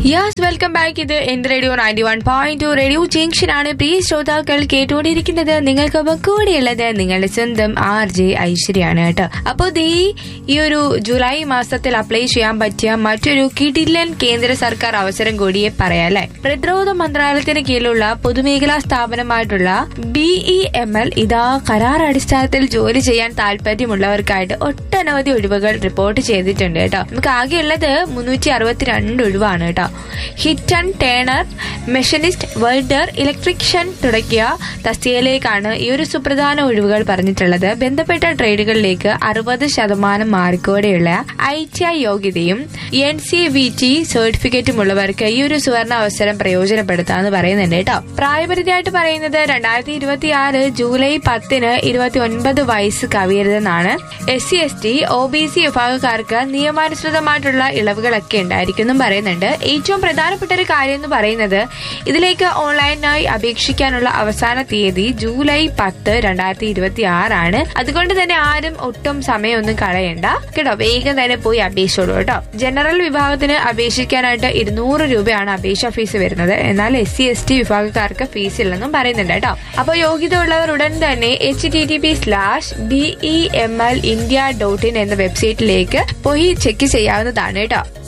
yes welcome back ഇത് എന്റെ radio ninety one point two radio junction ആണ് പ്രിയ ശ്രോതാക്കൾ കേട്ടുകൊണ്ടിരിക്കുന്നത് നിങ്ങൾക്കൊപ്പം കൂടെയുള്ളത് നിങ്ങളുടെ സ്വന്തം ആർ ജെ ഐശ്വര്യാണ് കേട്ടോ അപ്പോൾ ദേ ഈ ഒരു ജൂലൈ മാസത്തിൽ അപ്ലൈ ചെയ്യാൻ പറ്റിയ മറ്റൊരു കിടിലൻ കേന്ദ്ര സർക്കാർ അവസരം കൂടിയേ പറയാം അല്ലെ പ്രതിരോധ മന്ത്രാലയത്തിന് കീഴിലുള്ള പൊതുമേഖലാ സ്ഥാപനമായിട്ടുള്ള ബി ഇ എം എൽ ഇതാ കരാർ അടിസ്ഥാനത്തിൽ ജോലി ചെയ്യാൻ താല്പര്യമുള്ളവർക്കായിട്ട് ഒട്ടനവധി ഒഴിവുകൾ റിപ്പോർട്ട് ചെയ്തിട്ടുണ്ട് കേട്ടോ നമുക്ക് ആകെയുള്ളത് മുന്നൂറ്റി അറുപത്തിരണ്ട് ഒഴിവാണ് കേട്ടോ hit and turner machinist welder electrician തുടങ്ങിയ തസ്തികയിലേക്കാണ് ഈ ഒരു സുപ്രധാന ഒഴിവുകൾ പറഞ്ഞിട്ടുള്ളത് ബന്ധപ്പെട്ട ട്രേഡുകളിലേക്ക് അറുപത് ശതമാനം മാർക്കോടെയുള്ള ഐ ടി ഐ യോഗ്യതയും എൻ സി വി ടി സർട്ടിഫിക്കറ്റും ഉള്ളവർക്ക് ഈ ഒരു സുവർണ അവസരം പ്രയോജനപ്പെടുത്താന്ന് പറയുന്നുണ്ട് കേട്ടോ പ്രായപരിധിയായിട്ട് പറയുന്നത് രണ്ടായിരത്തി ഇരുപത്തി ആറ് ജൂലൈ പത്തിന് ഇരുപത്തി ഒൻപത് വയസ്സ് കവിയരുതെന്നാണ് S C S T O B C വിഭാഗക്കാർക്ക് നിയമാനുസൃതമായിട്ടുള്ള ഇളവുകളൊക്കെ ഉണ്ടായിരിക്കും എന്നും പറയുന്നുണ്ട് ഏറ്റവും പ്രധാനപ്പെട്ട ഒരു കാര്യം എന്ന് പറയുന്നത് ഇതിലേക്ക് ഓൺലൈനായി അപേക്ഷിക്കാനുള്ള അവസാന തീയതി ജൂലൈ പത്ത് രണ്ടായിരത്തി ഇരുപത്തി ആറാണ് അതുകൊണ്ട് തന്നെ ആരും ഒട്ടും സമയമൊന്നും കളയണ്ട കേട്ടോ വേഗം തന്നെ പോയി അപേക്ഷിച്ചോളൂ കേട്ടോ ജനറൽ വിഭാഗത്തിന് അപേക്ഷിക്കാനായിട്ട് ഇരുന്നൂറ് രൂപയാണ് അപേക്ഷ ഫീസ് വരുന്നത് എന്നാൽ എസ് സി എസ് ടി വിഭാഗക്കാർക്ക് ഫീസ് ഇല്ലെന്നും പറയുന്നുണ്ട് കേട്ടോ അപ്പോൾ യോഗ്യത ഉള്ളവർ ഉടൻ തന്നെ H T T P slash B E M L India dot in എന്ന വെബ്സൈറ്റിലേക്ക് പോയി ചെക്ക് ചെയ്യാവുന്നതാണ് കേട്ടോ